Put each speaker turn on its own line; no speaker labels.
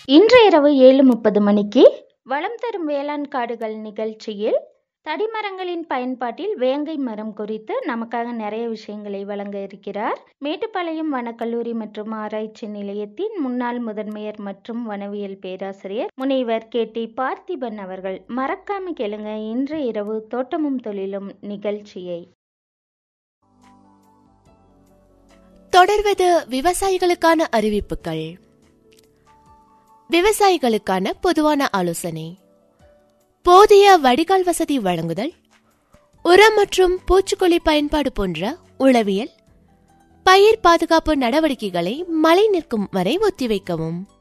இன்று இரவு ஏழு முப்பது மணிக்கு வளம் தரும் வேளாண் காடுகள் நிகழ்ச்சியில் தடிமரங்களின் பயன்பாட்டில் வேங்கை மரம் குறித்து நமக்காக நிறைய விஷயங்களை வழங்க இருக்கிறார் மேட்டுப்பாளையம் வனக்கல்லூரி மற்றும் ஆராய்ச்சி நிலையத்தின் முன்னாள் முதன்மையர் மற்றும் வனவியல் பேராசிரியர் முனைவர் கே டி பார்த்திபன் அவர்கள் மறக்காம கேளுங்க இன்று இரவு தோட்டமும் தொழிலும் நிகழ்ச்சியை
தொடர்வது விவசாயிகளுக்கான அறிவிப்புகள் விவசாயிகளுக்கான பொதுவான ஆலோசனை போதிய வடிகால் வசதி வழங்குதல் உரம் மற்றும் பூச்சிக்கொல்லி பயன்பாடு போன்ற உளவியல் பயிர் பாதுகாப்பு நடவடிக்கைகளை மழை நிற்கும் வரை ஒத்திவைக்கவும்